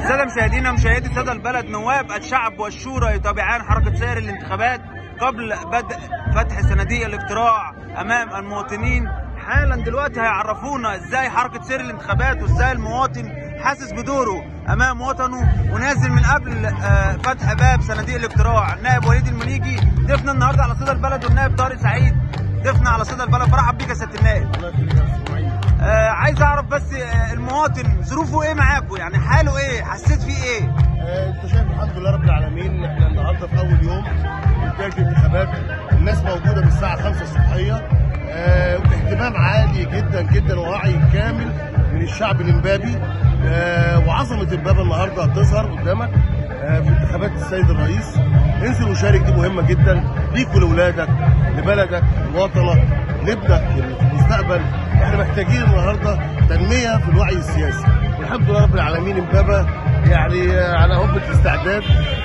الساده مشاهدينا مشاهدي ساده البلد نواب الشعب والشورى يتابعان حركه سير الانتخابات قبل بدء فتح صناديق الاقتراع امام المواطنين حالا دلوقتي هيعرفونا ازاي حركه سير الانتخابات وازاي المواطن حاسس بدوره امام وطنه ونازل من قبل آه، فتح باب صناديق الاقتراع النائب وليد المليجي ضيفنا النهارده على صدى البلد والنائب طارق سعيد ضيفنا على صدى البلد برحب بيك يا سياده النائب الله يخليك يا أستاذ إسماعيل. آه عايز اعرف بس آه المواطن ظروفه ايه معاكم يعني حاله ايه حسيت فيه ايه آه، انت شايف الحمد لله رب العالمين احنا النهارده في اول يوم انتاج الانتخابات الناس موجوده من الساعه 5 الصبحيه آه، واهتمام عالي جدا جدا ووعي كامل من الشعب الامبابي آه، وعظمه امبابه النهارده هتظهر قدامك آه، في انتخابات السيد الرئيس انزل وشارك دي مهمه جدا ليك ولولادك لبلدك لوطنك لابنك للمستقبل احنا محتاجين النهارده تنميه في الوعي السياسي والحمد لله رب العالمين امبابه يعني آه، على هبه الاستعداد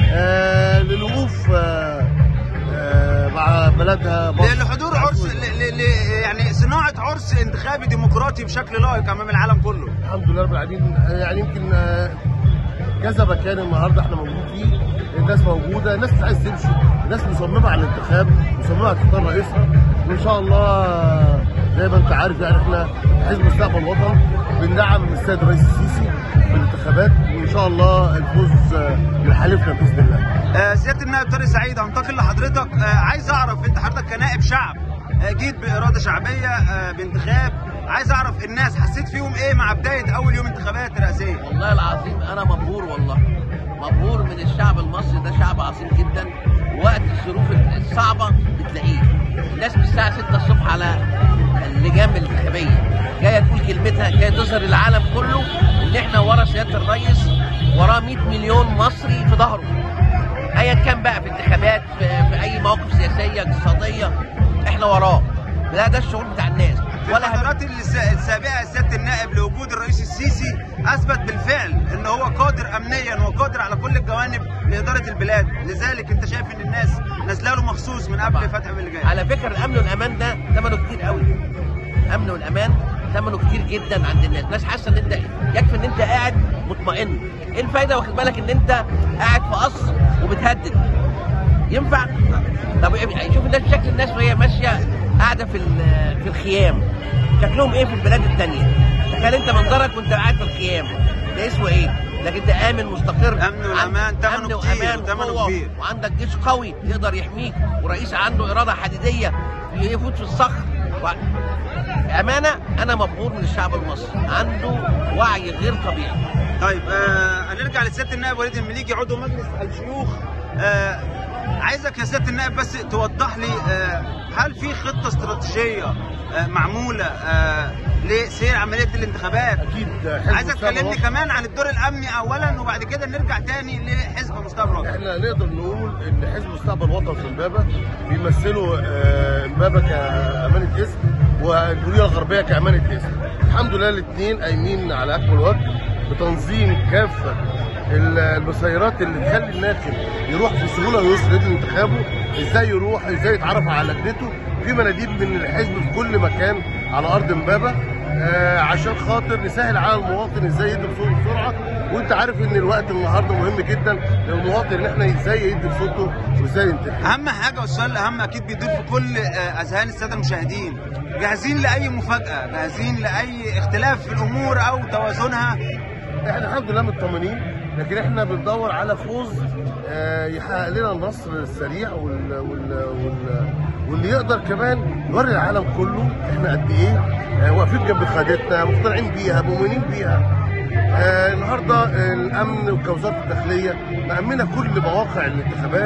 آه، للوقوف آه، آه، مع بلدها مصر. لحضور عرس ل- ل- ل- يعني صناعه عرس انتخابي ديمقراطي بشكل لائق امام العالم كله الحمد لله رب العالمين آه، يعني يمكن آه، كذا مكان النهارده احنا موجودين فيه الناس موجوده الناس مش عايز تمشي الناس مصممه على الانتخاب مصممه على تختار رئيسها وان شاء الله آه، زي ما انت عارف يعني احنا حزب مستقبل وطن بندعم السيد الرئيس السيسي في الانتخابات وان شاء الله الفوز آه، لحليفنا باذن الله آه سياده النائب طارق سعيد هنتقل لحضرتك آه عايز اعرف انت حضرتك كنائب شعب آه جيت باراده شعبيه آه بانتخاب عايز اعرف الناس حسيت فيهم ايه مع بدايه اول يوم انتخابات رئاسيه والله العظيم انا مبهور والله مبهور من الشعب المصري ده شعب عظيم جدا وقت الظروف الصعبه بتلاقيه الناس من الساعه 6 الصبح على اللجان الانتخابيه جايه تقول كلمتها جايه تظهر للعالم كله ان احنا ورا سياده الرئيس وراه 100 مليون مصري في ظهره ايا كان بقى في انتخابات في, في اي مواقف سياسيه اقتصاديه احنا وراه ده ده الشعور بتاع الناس في ولا هم- الفترات الس- السابقه يا سياده النائب لوجود الرئيس السيسي اثبت بالفعل ان هو قادر امنيا وقادر على كل الجوانب لاداره البلاد لذلك انت شايف ان الناس نازله له مخصوص من قبل طبعاً. فتح اللي جاي على فكره الامن والامان ده ثمنه كتير قوي الامن والامان ثمنه كتير جدا عند الناس الناس حاسه ان انت يكفي ان انت قاعد مطمئن ايه الفايده واخد بالك ان انت قاعد في قصر وبتهدد ينفع طب يعني شوف الناس شكل الناس وهي ماشيه قاعده في ال- في الخيام شكلهم ايه في البلاد التانية تخيل انت منظرك وانت قاعد في الخيام ده اسمه ايه لكن ده امن مستقر أمن وأمان، عن- تمنه أمن كتير، وأمان تمنه وقوة، كبير. وعندك جيش قوي يقدر يحميك ورئيس عنده اراده حديديه يفوت في الصخر و... امانه انا مبهور من الشعب المصري عنده وعي غير طبيعي طيب آه هنرجع لسياده النائب وليد المليجي عضو مجلس الشيوخ آه عايزك يا سياده النائب بس توضح لي آه هل في خطه استراتيجيه آه معموله آه لسير عمليه الانتخابات اكيد حزب عايزك مستقبل تكلمني وطن. كمان عن الدور الامني اولا وبعد كده نرجع تاني لحزب مستقبل وطن. احنا نقدر نقول ان حزب مستقبل وطن في امبابه بيمثلوا آه، امبابه كامانه اسم والجمهوريه الغربيه كامانه اسم الحمد لله الاثنين قايمين على اكمل وجه بتنظيم كافه ال- المسيرات اللي تخلي الناخب يروح بسهوله ويوصل لانتخابه ازاي يروح ازاي يتعرف على لجنته في مناديب من الحزب في كل مكان على ارض امبابه آه عشان خاطر نسهل على المواطن ازاي يدي بصوته بسرعه وانت عارف ان الوقت النهارده مهم جدا للمواطن ان احنا ازاي يدي بصوته وازاي ينتخب اهم حاجه والسؤال الاهم اكيد بيدور في كل آه، اذهان الساده المشاهدين جاهزين لاي مفاجاه جاهزين لاي اختلاف في الامور او توازنها احنا الحمد لله مطمنين لكن احنا بندور على فوز آه، يحقق لنا النصر السريع وال وال وال واللي يقدر كمان يوري العالم كله احنا قد ايه آه، واقفين جنب قيادتنا مقتنعين بيها مؤمنين بيها آه النهارده آه، الامن وكوزاره الداخليه مأمنه كل مواقع الانتخابات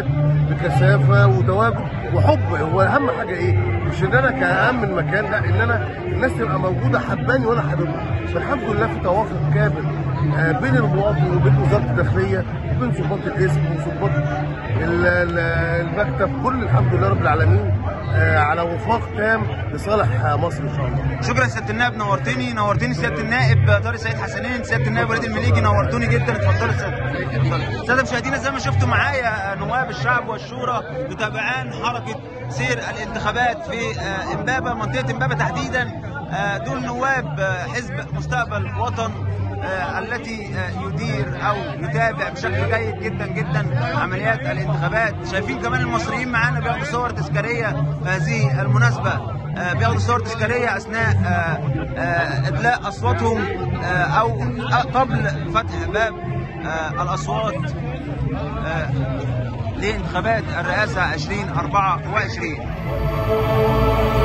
بكثافه وتواجد وحب هو اهم حاجه ايه؟ مش ان انا كامن مكان لا ان انا الناس تبقى موجوده حباني وانا حاببهم فالحمد لله في توافق كامل آه، بين المواطن وبين وزاره الداخليه وبين ضباط الاسم وضباط ال- ال- المكتب كل الحمد لله رب العالمين آه، على وفاق تام لصالح آه، مصر ان شاء الله شكرا سياده النائب نورتني نورتني سياده النائب طارق سعيد حسنين سياده النائب وليد المليجي نورتوني جدا اتفضلوا سياده ساده مشاهدينا زي ما شفتوا معايا نواب الشعب والشورى متابعان حركه سير الانتخابات في آه، امبابه منطقه امبابه تحديدا آه، دول نواب آه، حزب مستقبل وطن آه، التي آه، يدير او يتابع بشكل جيد جدا جدا عمليات الانتخابات شايفين كمان المصريين معانا بياخدوا صور تذكاريه في هذه المناسبه آه، بياخدوا صور تذكاريه اثناء آه، آه، ادلاء اصواتهم آه، او آه، قبل فتح باب آه، الاصوات آه، لانتخابات الرئاسه 2024